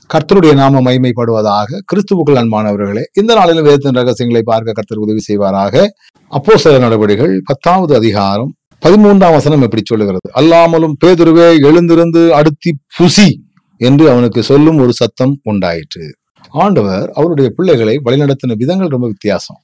கர்த்தருடைய நாம மைமைப்படுவதாக கிறிஸ்துவுக்குள் அன்பானவர்களே இந்த நாளிலும் வேதத்தின் ரகசியங்களை பார்க்க கர்த்தர் உதவி செய்வாராக அப்போ சில நடவடிக்கைகள் பத்தாவது அதிகாரம் பதிமூன்றாம் வசனம் எப்படி சொல்லுகிறது அல்லாமலும் பேதுருவே எழுந்திருந்து அடுத்தி புசி என்று அவனுக்கு சொல்லும் ஒரு சத்தம் உண்டாயிற்று ஆண்டவர் அவருடைய பிள்ளைகளை வழிநடத்தின விதங்கள் ரொம்ப வித்தியாசம்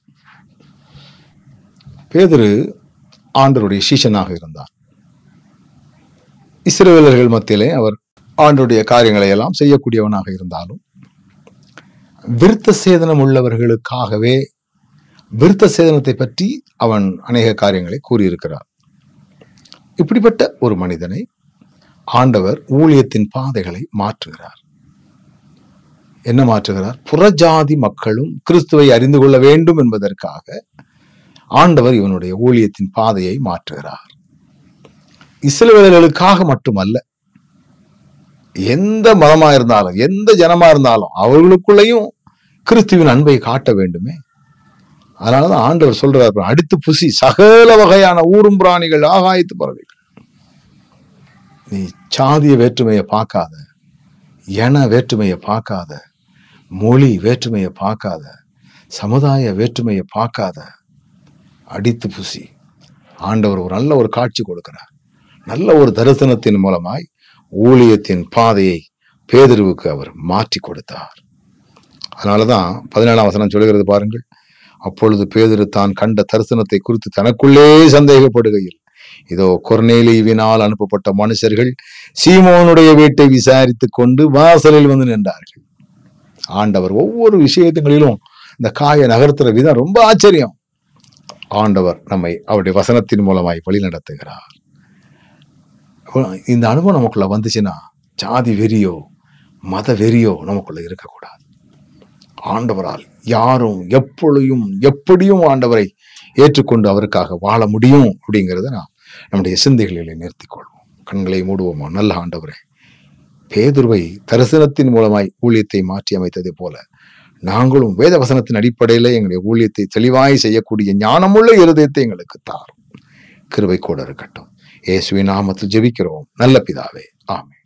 பேதுரு ஆண்டருடைய சீஷனாக இருந்தார் இஸ்ரவேலர்கள் மத்தியிலே அவர் ஆண்டுடைய காரியங்களை எல்லாம் செய்யக்கூடியவனாக இருந்தாலும் விருத்த சேதனம் உள்ளவர்களுக்காகவே விருத்த சேதனத்தை பற்றி அவன் அநேக காரியங்களை கூறியிருக்கிறார் இப்படிப்பட்ட ஒரு மனிதனை ஆண்டவர் ஊழியத்தின் பாதைகளை மாற்றுகிறார் என்ன மாற்றுகிறார் புறஜாதி மக்களும் கிறிஸ்துவை அறிந்து கொள்ள வேண்டும் என்பதற்காக ஆண்டவர் இவனுடைய ஊழியத்தின் பாதையை மாற்றுகிறார் இஸ்ரவேலர்களுக்காக மட்டுமல்ல எந்த மதமா இருந்தாலும் எந்த ஜனமா இருந்தாலும் அவர்களுக்குள்ளேயும் கிறிஸ்துவின் அன்பை காட்ட வேண்டுமே அதனாலதான் ஆண்டவர் சொல்றார் அடுத்து புசி சகல வகையான ஊரும் பிராணிகள் ஆகாயத்து பறவைகள் நீ சாதிய வேற்றுமையை பார்க்காத என வேற்றுமையை பார்க்காத மொழி வேற்றுமையை பார்க்காத சமுதாய வேற்றுமையை பார்க்காத அடித்து புசி ஆண்டவர் ஒரு நல்ல ஒரு காட்சி கொடுக்கிறார் நல்ல ஒரு தரிசனத்தின் மூலமாய் ஊழியத்தின் பாதையை பேதருவுக்கு அவர் மாற்றி கொடுத்தார் அதனாலதான் பதினேழாம் வசனம் சொல்லுகிறது பாருங்கள் அப்பொழுது பேதுரு தான் கண்ட தரிசனத்தை குறித்து தனக்குள்ளே சந்தேகப்படுகையில் இதோ கொர்நேலிவினால் அனுப்பப்பட்ட மனுஷர்கள் சீமோனுடைய வீட்டை விசாரித்துக் கொண்டு வாசலில் வந்து நின்றார்கள் ஆண்டவர் ஒவ்வொரு விஷயத்துகளிலும் இந்த காய நகர்த்துற விதம் ரொம்ப ஆச்சரியம் ஆண்டவர் நம்மை அவருடைய வசனத்தின் மூலமாய் வழி நடத்துகிறார் இந்த அனுபவம் நமக்குள்ள வந்துச்சுன்னா ஜாதி வெறியோ மத வெறியோ நமக்குள்ள இருக்கக்கூடாது ஆண்டவரால் யாரும் எப்பொழுதும் எப்படியும் ஆண்டவரை ஏற்றுக்கொண்டு அவருக்காக வாழ முடியும் அப்படிங்கிறத நாம் நம்முடைய சிந்தைகளிலே நிறுத்திக் கொள்வோம் கண்களை மூடுவோமோ நல்ல ஆண்டவரே பேதுருவை தரிசனத்தின் மூலமாய் ஊழியத்தை மாற்றி அமைத்ததை போல நாங்களும் வேத வசனத்தின் அடிப்படையில எங்களுடைய ஊழியத்தை தெளிவாய் செய்யக்கூடிய ஞானமுள்ள இருதயத்தை எங்களுக்கு தாரும் கிருபை கூட இருக்கட்டும் இயேசுவின் நாமத்தில் ஜெபிக்கிறோம் நல்ல பிதாவே ஆமென்